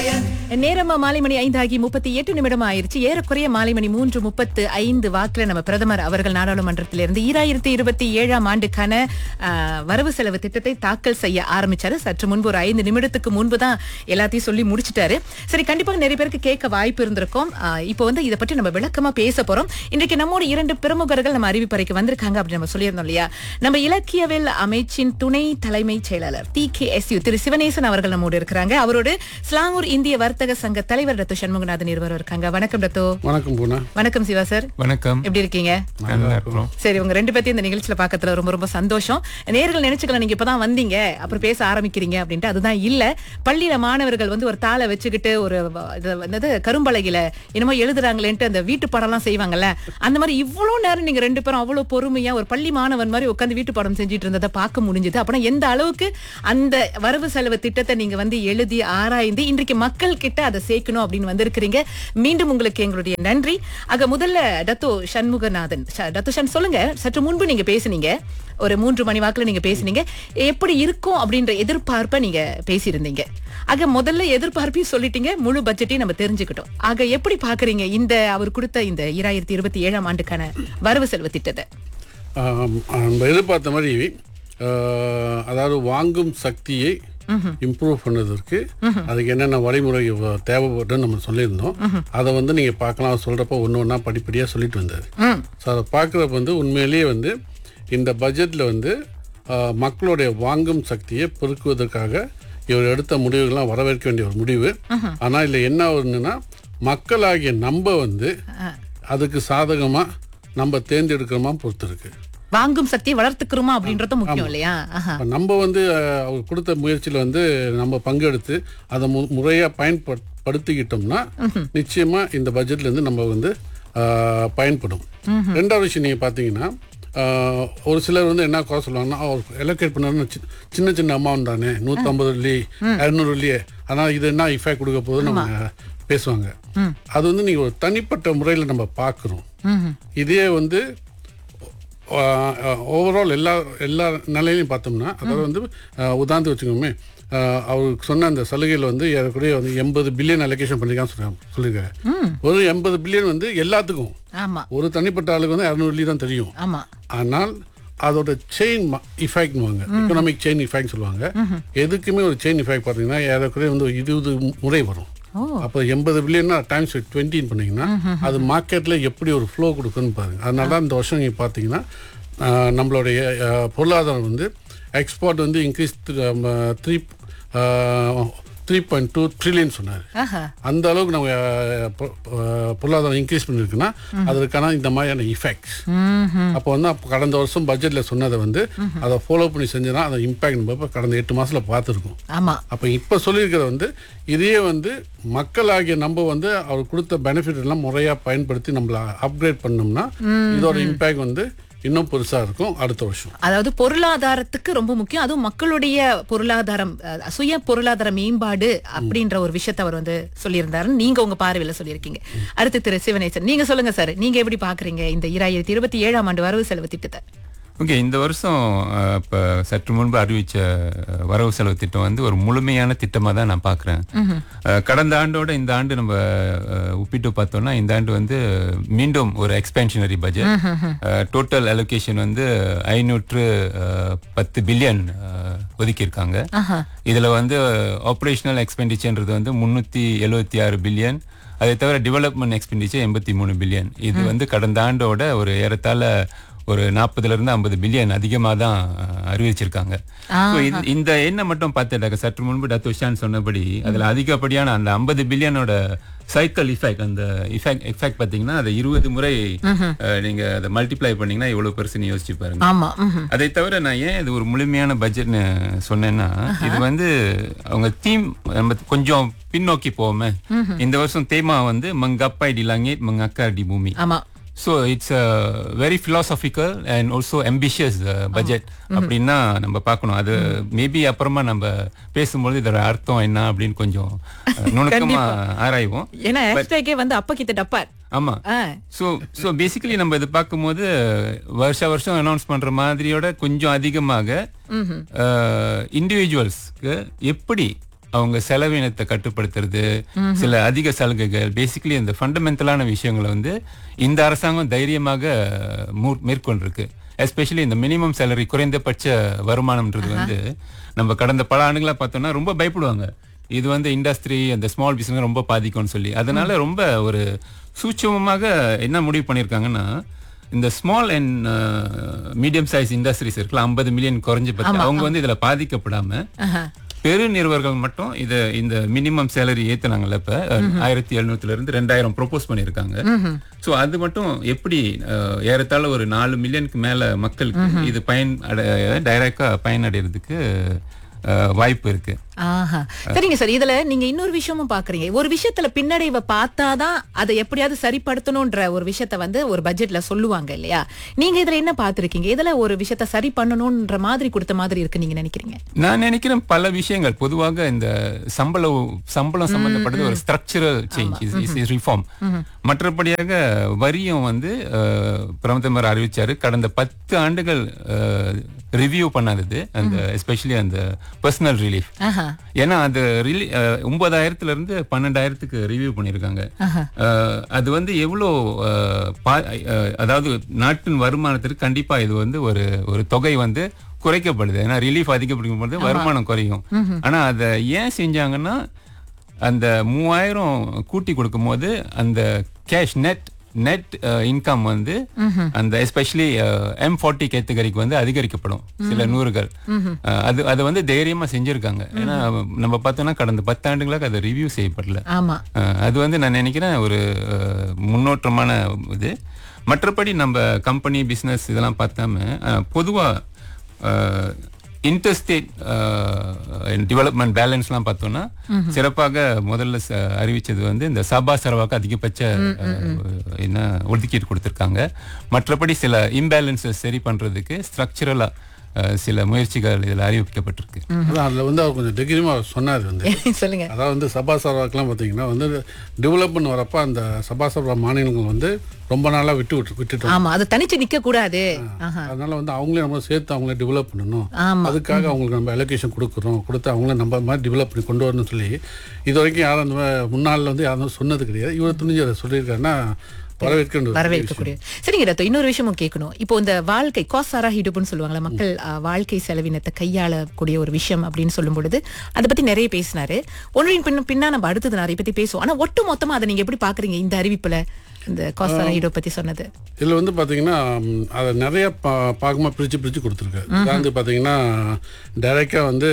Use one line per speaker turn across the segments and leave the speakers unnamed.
நேரமா மாலை மணி ஐந்து ஆகி முப்பத்தி எட்டு நிமிடம் ஆயிருச்சு ஏறக்குறைய மாலை மணி மூன்று முப்பத்து ஐந்து வாக்குல நம்ம பிரதமர் அவர்கள் நாடாளுமன்றத்திலிருந்து ஈராயிரத்தி இருபத்தி ஏழாம் ஆண்டுக்கான ஆ, வரவு செலவு திட்டத்தை தாக்கல் செய்ய ஆரம்பிச்சாரு சற்று முன்பு ஒரு ஐந்து நிமிடத்துக்கு முன்பு தான் எல்லாத்தையும் சொல்லி முடிச்சிட்டாரு சரி கண்டிப்பாக நிறைய பேருக்கு கேட்க வாய்ப்பு இருந்திருக்கும் ஆ, இப்போ வந்து இதை பற்றி நம்ம விளக்கமா பேச போறோம் இன்றைக்கு நம்மோட இரண்டு பிரமுகர்கள் நம்ம அறிவிப்பறைக்கு வந்திருக்காங்க அப்படின்னு நம்ம சொல்லியிருந்தோம் இல்லையா நம்ம இலக்கியவியல் அமைச்சின் துணை தலைமைச் செயலாளர் டி கே எஸ் யூ திரு சிவனேசன் அவர்கள் நம்மோடு இருக்கிறாங்க அவரோடு ஸ்லாங்கூர் இந்திய வர்த்தக சங்க தலைவர் டத்து சண்முகநாதன் இருவரும் இருக்காங்க வணக்கம் டத்தோ
வணக்கம் பூனா
வணக்கம் சிவா சார்
வணக்கம்
எப்படி இருக்கீங்க
நல்லா இருக்கிறோம்
சரி உங்க ரெண்டு பேத்தையும் இந்த நிகழ்ச்சியில பார்க்கறதுல ரொம்ப ரொம்ப சந்தோஷம் நேர்கள் நினைச்சுக்கலாம் நீங்க இப்பதான் வந்தீங்க அப்புறம் பேச ஆரம்பிக்கிறீங்க அப்படின்ட்டு அதுதான் இல்ல பள்ளியில மாணவர்கள் வந்து ஒரு தாளை வச்சுக்கிட்டு ஒரு வ- இது என்னது கரும்பலகையில என்னமோ எழுதுறாங்களேன்ட்டு அந்த வீட்டு பாடம்லாம் செய்வாங்கல்ல அந்த மாதிரி இவ்வளவு நேரம் நீங்க ரெண்டு பேரும் அவ்வளவு பொறுமையா ஒரு பள்ளி மாணவன் மாதிரி உட்கார்ந்து வீட்டு பாடம் செஞ்சுட்டு இருந்ததை பார்க்க முடிஞ்சது அப்பனா எந்த அளவுக்கு அந்த வரவு செலவு திட்டத்தை நீங்க வந்து எழுதி ஆராய்ந்து இன்றைக்கு மக்கள் கிட்ட அதை சேர்க்கணும் அப்படின்னு வந்திருக்கிறீங்க மீண்டும் உங்களுக்கு எங்களுடைய நன்றி ஆக முதல்ல டத்தோ சண்முகநாதன் ச- டத்தோ ஷன் சொல்லுங்க சற்று முன்பு நீங்க பேசுனீங்க ஒரு மூன்று மணி வாக்குல நீங்க பேசுனீங்க எப்படி இருக்கும் அப்படின்ற எதிர்பார்ப்பை நீங்க பேசியிருந்தீங்க ஆக முதல்ல எதிர்பார்ப்பையும் சொல்லிட்டீங்க முழு பட்ஜெட்டையும் நம்ம தெரிஞ்சுக்கிட்டோம் ஆக எப்படி பாக்குறீங்க இந்த அவர் கொடுத்த இந்த இராயிரத்தி இருபத்தி ஏழாம் ஆண்டுக்கான வரவு செலவு திட்டத்தை
ஆம், நம்ம எதிர்பார்த்த மாதிரி ஆஹ், அதாவது வாங்கும் சக்தியை இம்ப்ரூவ் பண்ணதற்கு அதுக்கு என்னென்ன வழிமுறை வ- தேவைப்படுன்னு நம்ம சொல்லியிருந்தோம் அதை வந்து நீங்கள் பார்க்கலாம் சொல்கிறப்ப ஒன்று ஒன்றா படிப்படியாக சொல்லிட்டு வந்தார்
ம்
ஸோ அதை பார்க்குறப்ப வந்து உண்மையிலேயே வந்து இந்த பட்ஜெட்டில் வந்து ஆஹ், மக்களுடைய வாங்கும் சக்தியை பெருக்குவதற்காக இவர் எடுத்த முடிவுகள்லாம் வரவேற்க வேண்டிய ஒரு முடிவு ஆனால் இதில் என்ன ஒன்றுனா மக்களாகிய நம்ம வந்து அதுக்கு சாதகமாக நம்ம தேர்ந்தெடுக்கிறோமா பொறுத்து இருக்கு
வாங்கும் சக்தியை வளர்த்துக்கிறோமா அப்படின்றது முக்கியம் இல்லையா ஆஹா.
இப்ப நம்ம வந்து அஹ், அவர் கொடுத்த முயற்சியில் வந்து நம்ம பங்கெடுத்து அதை மு முறையாக பயன்படுத்திக்கிட்டோம்னா நிச்சயமா இந்த பட்ஜெட்ல இருந்து நம்ம வந்து அஹ், பயன்படும் ரெண்டாவது விஷயம் நீங்க பார்த்தீங்கன்னா அஹ், ஒரு சிலர் வந்து என்ன குறை சொல்லுவாங்கன்னா அவர் எலோகேட் பண்ணாருன்னு சி- சின்ன சின்ன அமௌண்ட் தானே நூற்றம்பது வெள்ளி இரநூறு வெள்ளியே ஆனால் இது என்ன இஃபெக்ட் கொடுக்க போகுது நம்ம பேசுவாங்க அது வந்து நீங்க ஒரு தனிப்பட்ட முறையில் நம்ம பார்க்குறோம் இதே வந்து ஓவரால் எல்லா எல்லா நிலையிலையும் பார்த்தோம்னா அதாவது வந்து அஹ், உதாரணத்துக்கு வச்சுக்கோமே அஹ், அவருக்கு சொன்ன அந்த சலுகையில் வந்து ஏறக்குறைய வந்து எண்பது பில்லியன் அலோகேஷன் பண்ணிருக்கான்னு சொல்றாங்க சொல்லியிருக்காரு ஒரு எண்பது பில்லியன் வந்து எல்லாத்துக்கும்
ஆமா
ஒரு தனிப்பட்ட ஆளுக்கு வந்து இரநூறு தான் தெரியும்
ஆமா
ஆனால் அதோட செயின் இஃபெக்ட்னுவாங்க எக்கனாமிக் செயின் இஃபெக்ட் சொல்லுவாங்க எதுக்குமே ஒரு செயின் இஃபெக்ட் பார்த்தீங்கன்னா ஏறக்குறைய வந்து ஒரு இருபது முறை வரும் அப்போ எண்பது பில்லியன்னா டைம்ஸ் டுவெண்ட்டின்னு பண்ணீங்கன்னா அது மார்க்கெட்டில் எப்படி ஒரு ஃப்ளோ கொடுக்குன்னு பாருங்க அதனால தான் இந்த வருஷம் நீங்கள் பார்த்தீங்கன்னா ஆஹ், நம்மளுடைய ஆஹ், பொருளாதாரம் வந்து எக்ஸ்போர்ட் வந்து increase three three point two trillion சொன்னார்
ஆஹா
அந்த அளவுக்கு நம்ம அஹ், பொ- அஹ், பொருளாதாரம் இன்க்ரீஸ் பண்ணிருக்குன்னா அதற்கான இந்த மாதிரியான இஃபெக்ட்ஸ் அப்போ வந்து அப்போ கடந்த வருஷம் பட்ஜெட்ல சொன்னதை வந்து அதை ஃபாலோ பண்ணி செஞ்சோன்னா அந்த இம்பாக்ட் நம்ம இப்ப கடந்த எட்டு மாசத்துல பார்த்துருக்கோம்
ஆமா
அப்போ இப்போ சொல்லியிருக்கிறது வந்து இதையே வந்து மக்களாகிய நம்ம வந்து அவர் கொடுத்த பெனிஃபிட் எல்லாம் முறையாக பயன்படுத்தி நம்மள அப்கிரேட் பண்ணோம்னா இதோட இம்பாக்ட் வந்து இன்னும் பெருசா இருக்கும் அடுத்த வருஷம்
அதாவது பொருளாதாரத்துக்கு ரொம்ப முக்கியம் அதுவும் மக்களுடைய பொருளாதாரம் அஹ், சுய பொருளாதார மேம்பாடு அப்படின்ற ஒரு விஷயத்தை அவர் வந்து சொல்லியிருந்தாரு நீங்க உங்க பார்வையில சொல்லியிருக்கீங்க அடுத்து திரு சிவனேசன் நீங்க சொல்லுங்க சார் நீங்க எப்படி பாக்குறீங்க இந்த இராயிரத்தி இருபத்தி ஏழாம் ஆண்டு வரவு செலவு திட்டத்தை
ஓகே இந்த வருஷம் அஹ், இப்ப சற்று முன்பு அறிவிச்ச அஹ், வரவு செலவு திட்டம் வந்து ஒரு முழுமையான திட்டமா தான் நான் பாக்குறேன் அஹ், கடந்த ஆண்டோட இந்த ஆண்டு நம்ம அஹ், ஒப்பிட்டு பார்த்தோம்னா இந்த ஆண்டு வந்து மீண்டும் ஒரு எக்ஸ்பென்ஷனரி பட்ஜெட் டோட்டல் அலோகேஷன் வந்து ஐநூற்று அஹ், பத்து பில்லியன் ஒதுக்கியிருக்காங்க
ஆஹா
இதுல வந்து ஆப்ரேஷனல் எக்ஸ்பெண்டிச்சர்ன்றது வந்து முன்னூத்தி எழுபத்தி ஆறு பில்லியன் அதை தவிர டெவலப்மெண்ட் எக்ஸ்பெண்டிச்சர் எண்பத்தி மூணு பில்லியன் இது வந்து கடந்த ஆண்டோட ஒரு ஏறத்தாழ ஒரு நாற்பதுல இருந்து ஐம்பது பில்லியன் அதிகமா தான் அஹ், அறிவிச்சிருக்காங்க So, இந்த- இந்த எண்ணை மட்டும் பார்த்துட்டாக்க சற்று முன்பு டத்துஷான் சொன்னபடி அதுல அதிகப்படியான அந்த ஐம்பது பில்லியனோட சைக்கிள் இஃபெக்ட் அந்த இஃபெக்ட் எஃபெக்ட் பாத்தீங்கன்னா அதை இருபது முறை அஹ், நீங்க அதை மல்டிப்ளை பண்ணீங்கன்னா எவ்வளவு பெருசுன்னு யோசிச்சு பாருங்க
ஆமா ம்ஹும்.
அதை தவிர நான் ஏன் இது ஒரு முழுமையான பட்ஜெட்னு சொன்னேன்னா இது வந்து அவங்க தீம் நம்ம கொஞ்சம் பின்னோக்கி போவோமே இந்த வருஷம் தேமா வந்து மங்கப்பாய் டி லாங்கேட் மங்கக்கா டி பூமி
ஆமா
so it's very philosophical and also ambitious budget அப்படின்னா நம்ம பார்க்கணும் அது மேபி அப்புறமா நம்ம பேசும்பொழுது இதோட அர்த்தம் என்ன அப்படின்னு கொஞ்சம் அஹ், நுணுக்கமா ஆராய்வோம்
ஏன்னா ஹேஷ்டேக்கே வந்து அப்ப கிட்ட டப்பார்
ஆமா
ஆ,
ஸோ ஸோ பேசிக்கலி நம்ம இது பார்க்கும்போது வருஷ வருஷம் அனௌன்ஸ் பண்ற மாதிரியோட கொஞ்சம் அதிகமாக இண்டிவிஜுவல்ஸ்க்கு எப்படி அவங்க செலவினத்தை கட்டுப்படுத்துறது சில அதிக சலுகைகள் பேசிக்கலி இந்த ஃபண்டமெண்டலான விஷயங்களை வந்து இந்த அரசாங்கம் தைரியமாக மூ- மேற்கொண்டிருக்கு எஸ்பெஷலி இந்த மினிமம் சேலரி குறைந்தபட்ச வருமானம்ன்றது வந்து நம்ம கடந்த பல ஆண்டுகளா பார்த்தோம்னா ரொம்ப பயப்படுவாங்க இது வந்து இண்டஸ்ட்ரி அந்த ஸ்மால் பிசினஸ் ரொம்ப பாதிக்கும்னு சொல்லி அதனால ரொம்ப ஒரு சூட்சமமாக என்ன முடிவு பண்ணியிருக்காங்கன்னா இந்த small and medium size industries இருக்குல்ல ஐம்பது மில்லியன் குறைஞ்ச பத்தி அவங்க வந்து இதுல பாதிக்கப்படாம
ஆஹா.
பெரு நிறுவனங்கள் மட்டும் இத இந்த மினிமம் சேலரி ஏத்துனாங்கல்ல இப்ப ஆயிரத்தி எழுநூத்துல இருந்து ரெண்டாயிரம் ப்ரோபோஸ் பண்ணிருக்காங்க சோ அது மட்டும் எப்படி அஹ், ஏறத்தாழ ஒரு நாலு மில்லியனுக்கு மேல மக்களுக்கு இது பயன் டைரக்டா பயனடைறதுக்கு அஹ், வாய்ப்பு இருக்கு
ஆஹா சரிங்க சார் இதுல நீங்க இன்னொரு விஷயமும் பாக்குறீங்க ஒரு விஷயத்துல பின்னடைவை பார்த்தாதான் அதை எப்படியாவது சரிப்படுத்தணும்ன்ற ஒரு விஷயத்த வந்து ஒரு பட்ஜெட்ல சொல்லுவாங்க இல்லையா நீங்க இதுல என்ன பார்த்திருக்கீங்க இதுல ஒரு விஷயத்த சரி பண்ணணும்ன்ற மாதிரி கொடுத்த மாதிரி இருக்கு நீங்க நினைக்கிறீங்க
நான் நினைக்கிறேன் பல விஷயங்கள் பொதுவாக இந்த சம்பளம் சம்பளம் சம்பந்தப்பட்டது ஒரு ஸ்ட்ரக்சரல் சேஞ்ச் ரிஃபார்ம் மற்றபடியாக வரியும் வந்து அஹ், பிரதமர் அறிவிச்சாரு கடந்த பத்து ஆண்டுகள் ரிவ்யூ பண்ணாதது அந்த எஸ்பெஷலி அந்த பர்சனல் ரிலீஃப்
ஆஹா
ஏன்னா அது ரிலி அஹ், ஒன்பதாயிரத்துல இருந்து பன்னெண்டாயிரத்துக்கு ரிவ்யூ பண்ணியிருக்காங்க அஹ், அது வந்து எவ்வளோ அஹ், பா- அஹ், அதாவது நாட்டின் வருமானத்திற்கு கண்டிப்பா இது வந்து ஒரு ஒரு தொகை வந்து குறைக்கப்படுது ஏன்னா ரிலீஃப் அதிகப்படுத்தும் போது வருமானம் குறையும் ஆனா அதை ஏன் செஞ்சாங்கன்னா அந்த மூவாயிரம் கூட்டி கொடுக்கும்போது அந்த கேஷ் நெட் நெட் இன்கம் வந்து அந்த எஸ்பெஷலி எம் ஃபார்ட்டி கேட்டகரிக்கு வந்து அதிகரிக்கப்படும் சில நூறுகள் அஹ், அது அது வந்து தைரியமா செஞ்சிருக்காங்க ஏன்னா நம்ம பார்த்தோம்னா கடந்த பத்தாண்டுகளாக அது ரிவ்யூ செய்யப்படல
ஆமா
அஹ், அது வந்து நான் நினைக்கிறேன் ஒரு அஹ், முன்னோட்டமான இது மற்றபடி நம்ம கம்பெனி பிஸ்னஸ் இதெல்லாம் பார்த்தாம அஹ், பொதுவா இன்டர்ஸ்டேட் டெவலப்மெண்ட் பேலன்ஸ்லாம் பார்த்தோம்னா சிறப்பாக முதல்ல ச- அறிவிச்சது வந்து இந்த சபா சரவாக்கு அதிகபட்ச அஹ், என்ன ஒதுக்கீடு கொடுத்துருக்காங்க மற்றபடி சில இம்பேலன்ஸை சரி பண்றதுக்கு ஸ்ட்ரக்சரலா சில முயற்சிகள் இதில் அறிவிக்கப்பட்டிருக்கு
அதான் அதில் வந்து அவர் கொஞ்சம் தைரியமாக சொன்னார் வந்து
சொல்லுங்க
அதாவது வந்து சபா சர்வாக்கெலாம் பார்த்தீங்கன்னா வந்து டெவலப்மெண்ட் வரப்ப அந்த சபா சர்வா மாநிலங்கள் வந்து ரொம்ப நாளாக விட்டு விட்டு விட்டுட்டோம்
ஆமா அது தனிச்சு நிக்க கூடாது ஆஹா
அதனால வந்து அவங்களே நம்ம சேர்த்து அவங்களே டெவலப் பண்ணணும்
ஆமா
அதுக்காக அவங்களுக்கு நம்ம அலோகேஷன் கொடுக்குறோம் கொடுத்து அவங்கள நம்ம மாதிரி டெவலப் பண்ணி கொண்டு வரணும்னு சொல்லி இது வரைக்கும் யாரும் அந்த மாதிரி முன்னாள் வந்து யாரும் சொன்னது கிடையாது இவர் துணிஞ்சு அதை சொல்லியிருக்காருன்னா வரவேற்க வேண்டிய ஒரு
வரவேற்கக்கூடிய சரிங்க ரத்தோ இன்னொரு விஷயமும் கேட்கணும் இப்போ இந்த வாழ்க்கை காசாரா ஹிடுப்புன்னு சொல்லுவாங்கல்ல மக்கள் ஆ, வாழ்க்கை செலவினத்தை கையாளக்கூடிய ஒரு விஷயம் அப்படின்னு சொல்லும் பொழுது அதை பத்தி நிறைய பேசினாரு ஒன்றின் பின்ன பின்னா நம்ம அடுத்தது நிறைய பத்தி பேசுவோம் ஆனா ஒட்டு மொத்தமா அதை நீங்க எப்படி பாக்குறீங்க இந்த அறிவிப்புல இந்த காசாரா ஹிடோ பத்தி சொன்னது
இதில் வந்து பார்த்தீங்கன்னா ம், அதை நிறைய பா பாகமாக பிரித்து பிரித்து கொடுத்துருக்காரு உதாரணத்து பார்த்தீங்கன்னா டைரெக்டாக வந்து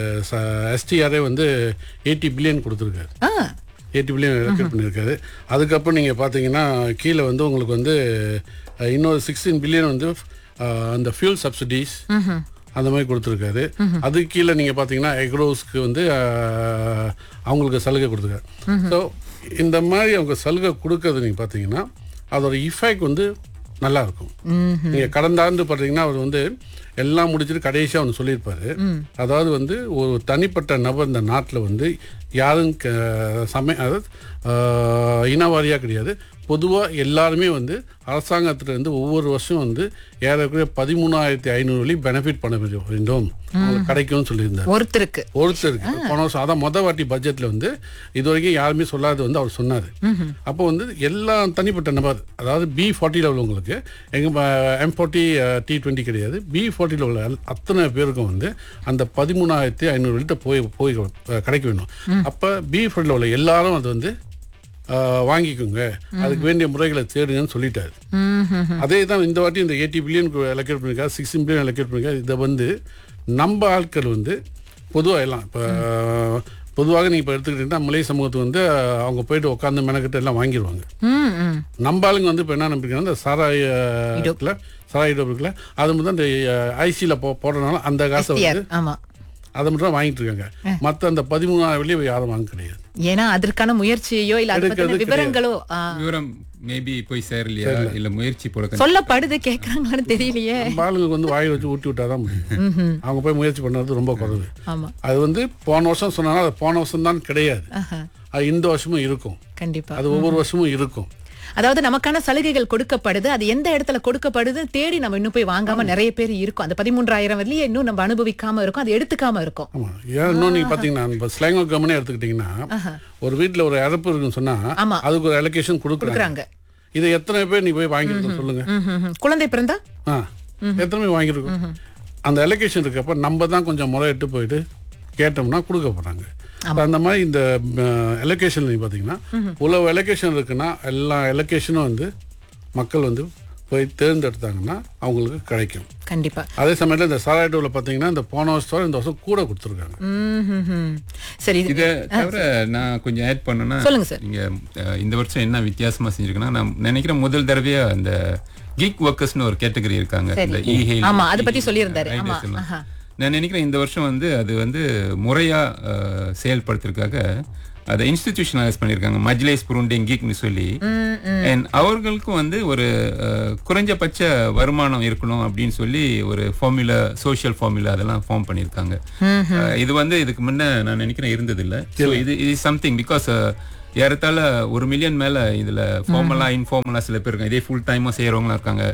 எஸ்டிஆரே வந்து எயிட்டி பில்லியன் கொடுத்துருக்காரு
ஆ
எயிட்டி பில்லியன் ரெக்கார்ட் பண்ணியிருக்காரு அதுக்கப்புறம் நீங்கள் பார்த்தீங்கன்னா கீழே வந்து உங்களுக்கு வந்து அஹ், இன்னொரு சிக்ஸ்டீன் பில்லியன் வந்து அஹ், அந்த ஃபியூல் சப்சிடிஸ் அந்த மாதிரி கொடுத்துருக்காரு அதுக்கு கீழே நீங்கள் பார்த்தீங்கன்னா எக்ரோஸ்க்கு வந்து அஹ், அவங்களுக்கு சலுகை கொடுத்துருக்காரு ஸோ இந்த மாதிரி அவங்க சலுகை கொடுக்கறது நீங்கள் பார்த்தீங்கன்னா அதோட இஃபெக்ட் வந்து நல்லா இருக்கும் நீங்கள் கடந்த ஆண்டு பார்த்தீங்கன்னா அவர் வந்து எல்லாம் முடிச்சுட்டு கடைசியாக ஒன்று சொல்லியிருப்பாரு அதாவது வந்து ஒரு தனிப்பட்ட நபர் இந்த நாட்டில் வந்து யாரும் க- சமய அதாவது ஆஹ், இனவாரியாக கிடையாது பொதுவாக எல்லாருமே வந்து அரசாங்கத்துல இருந்து ஒவ்வொரு வருஷம் வந்து ஏறக்குறைய பதிமூணாயிரத்தி ஐநூறு வழி பெனிஃபிட் பண்ண வேண்டும் அவங்களுக்கு கிடைக்கும்னு சொல்லியிருந்தார்
ஒருத்தருக்கு
ஒருத்தருக்கு போன வருஷம் அதான் மொதல் வாட்டி பட்ஜெட்ல வந்து இது வரைக்கும் யாருமே சொல்லாத வந்து அவர் சொன்னார் அப்போ வந்து எல்லா தனிப்பட்ட நபர் அதாவது பி ஃபார்ட்டியில் உள்ளவங்களுக்கு எங்க எம் ஃபார்ட்டி டி டுவெண்ட்டி கிடையாது பி ஃபார்ட்டியில் உள்ள அல்- அத்தனை பேருக்கும் வந்து அந்த பதிமூணாயிரத்தி ஐநூறு லிட்டர் போய் போய் அஹ், கிடைக்க வேணும் அப்போ பி ஃபார்ட்டியில் உள்ள எல்லாரும் அது வந்து அஹ், வாங்கிக்கோங்க அதுக்கு வேண்டிய முறைகளை தேடுங்கன்னு சொல்லிட்டாரு அதே தான் இந்த வாட்டி இந்த எயிட்டி பில்லியன் அலோகேட் பண்ணியிருக்காரு சிக்ஸ்டீன் பில்லியன் அலோகேட் பண்ணியிருக்காரு இதை வந்து நம்ம ஆட்கள் வந்து பொதுவாக எல்லாம் இப்போ பொதுவாக நீங்கள் இப்போ எடுத்துக்கிட்டீங்கன்னா மலை சமூகத்துக்கு வந்து அஹ், அவங்க போயிட்டு உட்காந்து மெனக்கிட்ட எல்லாம் வாங்கிடுவாங்க
ம் ம்
நம்ம ஆளுங்க வந்து இப்போ என்ன நம்பிக்கிறாங்க இந்த சாராய இருக்குல்ல சாராய இடம் இருக்குல்ல அது மட்டும் இந்த ஐசியில் போ போடுறதுனால அந்த காசை வந்து
SDR, ஆமா
அதை மட்டும் தான் வாங்கிட்டு இருக்காங்க மற்ற அந்த பதிமூணாயிரம் வெளியே யாரும் வாங்க கிடையாது
ஏன்னா அதற்கான முயற்சியோ இல்ல அது பத்தின
எடுக்கிறது
விவரங்களோ ஆ,
விவரம் மேபி போய் சேரலையா இல்ல முயற்சி போல
சொல்லப்படுது கேக்குறாங்களான்னு தெரியலையே
நம்ம ஆளுங்களுக்கு வந்து வாயை வச்சு ஊட்டி விட்டா தான் முடியும் அவங்க போய் முயற்சி பண்ணுறது ரொம்ப குறைவு
ஆமா
அது வந்து போன வருஷம் சொன்னாலும் அது போன வருஷம் தான் கிடையாது
ஆஹா,
அது இந்த வருஷமும் இருக்கும்
கண்டிப்பா
அது ஒவ்வொரு வருஷமும் இருக்கும்
அதாவது நமக்கான சலுகைகள் கொடுக்கப்படுது அது எந்த இடத்துல கொடுக்கப்படுது தேடி நம்ம இன்னும் போய் வாங்காம நிறைய பேர் இருக்கும் அந்த பதிமூன்றாயிரம் வெள்ளியை இன்னும் நம்ம அனுபவிக்காம இருக்கும் அதை எடுத்துக்காம இருக்கும்
ஆமா ஏன் இன்னும் நீங்க பாத்தீங்கன்னா இப்போ ஸ்லாங்கோ கம்பெனி எடுத்துக்கிட்டீங்கன்னா ஒரு வீட்ல ஒரு இறப்பு இருக்குன்னு சொன்னா
ஆமா.
அதுக்கு ஒரு அலோகேஷன் கொடுக்குறாங்க
கொடுக்குறாங்க
இதை எத்தனை பேர் நீ போய் வாங்கிருக்க சொல்லுங்க
ம், ம், ம். குழந்தை பிறந்தா
ஆ எத்தனை பேர் வாங்கியிருக்கோம் அந்த அலோகேஷன் இருக்கப்ப நம்ம தான் கொஞ்சம் முறையிட்டு போயிட்டு கேட்டோம்னா கொடுக்க போறாங்க அப்ப அந்த மாதிரி இந்த எலோகேஷன் நீ பார்த்தீங்கன்னா உழவு எலோகேஷன் இருக்குன்னா எல்லா எலோகேஷனும் வந்து மக்கள் வந்து போய் தேர்ந்தெடுத்தாங்கன்னா அவங்களுக்கு கிடைக்கும்
கண்டிப்பா
அதே சமயத்தில் இந்த சாராய்டூவில் பார்த்தீங்கன்னா இந்த போன வருஷத்தோட இந்த வருஷம் கூட கொடுத்துருக்காங்க
ம், ம், ம். சரி இது-
இதை தவிர நான் கொஞ்சம் ஆட் பண்ணேன்னா
சொல்லுங்க சார்.
நீங்க அஹ், இந்த வருஷம் என்ன வித்தியாசமா செஞ்சிருக்கேன்னா நான் நினைக்கிறேன் முதல் தடவையா அந்த கீக் ஒர்க்கர்ஸ்னு ஒரு கேட்டகரி இருக்காங்க
சரி.
இந்த e-hailing,
ஆமா, அதை பத்தி
e-hailing,
சொல்லியிருந்தாரு.
riders
ஆமா,
எல்லாம்.
ஆஹா.
நான் நினைக்கிறேன் இந்த வருஷம் வந்து அது வந்து முறையா அஹ், செயல்படுத்துறதுக்காக அதை இன்ஸ்டிடியூஷனலைஸ் பண்ணியிருக்காங்க மஜ்லேஸ் புருண்டிங் கீக்னு சொல்லி அண்ட் அவர்களுக்கும் வந்து ஒரு அஹ், குறைஞ்சபட்ச வருமானம் இருக்கணும் அப்படின்னு சொல்லி ஒரு ஃபார்முலா சோஷியல் ஃபார்முலா அதெல்லாம் ஃபார்ம் பண்ணியிருக்காங்க அஹ், இது வந்து இதுக்கு முன்ன நான் நினைக்கிறேன் இருந்தது இல்ல So, இது இது சம்திங் பிகாஸ் ஏறத்தாழ ஒரு மில்லியன் மேல இதுல ஃபார்மலா இன்ஃபார்மலா சில பேர் இருக்காங்க இதே ஃபுல் டைமா செய்யறவங்களா இருக்காங்க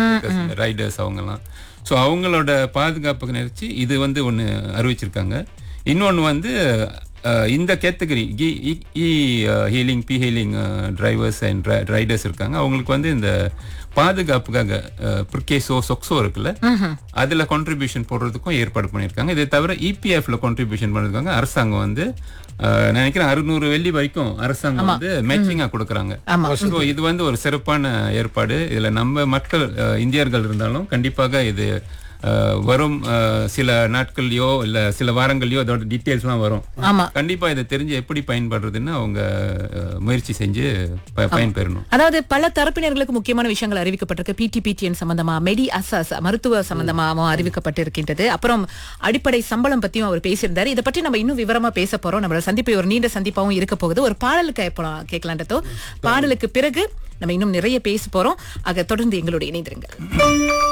ரைடர்ஸ் அவங்கலாம் ஸோ அவங்களோட பாதுகாப்புக்கு நினைச்சு இது வந்து ஒன்று அறிவிச்சிருக்காங்க இன்னொன்று வந்து அஹ், இந்த category E hailing P hailing drivers and riders இருக்காங்க அவங்களுக்கு வந்து இந்த பாதுகாப்புக்காக பிரிகேசோ சொக்ஸோ இருக்குல்ல அதுல கான்ட்ரிபியூஷன் போடுறதுக்கும் ஏற்பாடு பண்ணியிருக்காங்க இதை தவிர இபிஎஃப்ல கான்ட்ரிபியூஷன் பண்ணிருக்காங்க அரசாங்கம் வந்து அஹ், நினைக்கிறேன் அறுநூறு வெள்ளி வரைக்கும் அரசாங்கம் வந்து மேட்சிங்கா கொடுக்குறாங்க
ஆமா.
So, இது வந்து ஒரு சிறப்பான ஏற்பாடு இதுல நம்ம மக்கள் அஹ், இந்தியர்கள் இருந்தாலும் கண்டிப்பாக இது அஹ், வரும் அஹ், சில நாட்கள்லயோ இல்ல சில வாரங்கள்லயோ அதோட டீட்டெயில்ஸ்லாம் வரும்
ஆமா
கண்டிப்பா இதை தெரிஞ்சு எப்படி பயன்படுறதுன்னு அவங்க அஹ், முயற்சி செஞ்சு ப- பயன்பெறணும்
அதாவது பல தரப்பினர்களுக்கு முக்கியமான விஷயங்கள் அறிவிக்கப்பட்டிருக்கு பிடிபிடிஎன் சம்பந்தமா மெடி அசாஸ் மருத்துவ சம்பந்தமாகவும் அறிவிக்கப்பட்டிருக்கின்றது அப்புறம் அடிப்படை சம்பளம் பத்தியும் அவர் பேசியிருந்தாரு இதை பற்றி நம்ம இன்னும் விவரமா பேச போறோம் நம்மளோட சந்திப்பு ஒரு நீண்ட சந்திப்பாவும் இருக்க போகுது ஒரு பாடலுக்கு கேட்போம் கேட்கலான்றதோ பாடலுக்கு பிறகு நம்ம இன்னும் நிறைய பேச போறோம் ஆக தொடர்ந்து எங்களோட இணைந்திருங்கள்